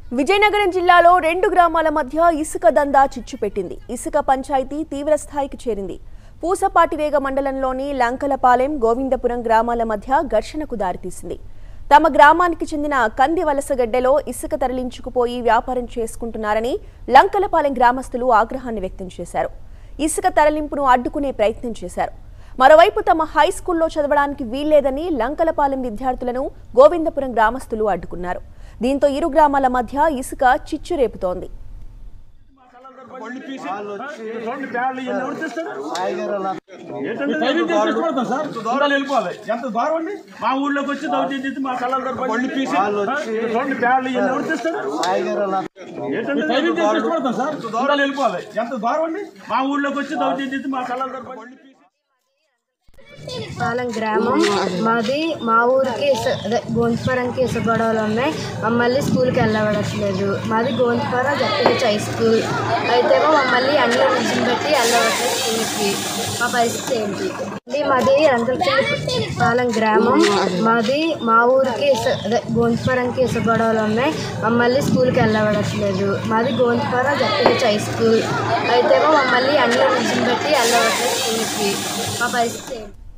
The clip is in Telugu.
విజయనగరం జిల్లాలో రెండు గ్రామాల మధ్య ఇసుక దందా చిచ్చుపెట్టింది ఇసుక పంచాయతీ తీవ్ర స్థాయికి చేరింది పూసపాటిరేగ మండలంలోని లంకలపాలెం గోవిందపురం గ్రామాల మధ్య ఘర్షణకు దారితీసింది తమ గ్రామానికి చెందిన కంది వలసగడ్డలో ఇసుక తరలించుకుపోయి వ్యాపారం చేసుకుంటున్నారని లంకలపాలెం గ్రామస్తులు ఆగ్రహాన్ని వ్యక్తం చేశారు ఇసుక తరలింపును అడ్డుకునే ప్రయత్నం చేశారు మరోవైపు తమ హై స్కూల్లో చదవడానికి వీల్లేదని లంకలపాలెం విద్యార్థులను గోవిందపురం గ్రామస్తులు అడ్డుకున్నారు దీంతో ఇరు గ్రామాల మధ్య ఇసుక చిచ్చు రేపుతోంది చూడండి బ్యాడ్లు ఇవన్నీ ఎవరు తెస్తారు? ఏంటంటే ధైర్యం చేసి కష్టపడతాం సార్ దూరాలు వెళ్ళిపోవాలి ఎంత దూరం అండి మా ఊళ్ళోకి వచ్చి దౌర్జన్యం చేసి మా కళ్ళ దగ్గర బండి పీసి చూడండి బ్యాడ్లు ఇవన్నీ ఎవరు తెస్తారు? ఏంటంటే ధైర్యం చేసి కష్టపడతాం సార్ దూరాలు వెళ్ళిపోవాలి ఎంత దూరం అండి మా ఊళ్ళోకి వచ్చి దౌర్జన్యం చేసి మా కళ్ళ దగ్గర బండి పీసి పాలెం గ్రామం మాది మా ఊరికి ఇస- అదే గోంతుపరంకి ఇసుక గొడవలు ఉన్నాయి మమ్మల్ని స్కూల్కి వెళ్ళవడట్లేదు మాది గోంతుపర జడ్పీహెచ్ హై స్కూల్ అయితేమో మమ్మల్ని అన్ని రుజులు పెట్టి వెళ్ళవట్లేదు స్కూల్కి మా పరిస్థితి ఏంటి ఇది మాది రంగులపల్లి పాలెం గ్రామం మాది మా ఊరికి ఇస- అదే గోంతుపరంకి ఇసుక గొడవలు ఉన్నాయి మమ్మల్ని స్కూల్కి వెళ్ళవడట్లేదు మాది గోంతుపర జడ్పీహెచ్ హై స్కూల్ అయితేమో మమ్మల్ని అన్ని రుజులు పెట్టి వెళ్ళవట్లేదు స్కూల్కి మా పరిస్థితి ఏంటి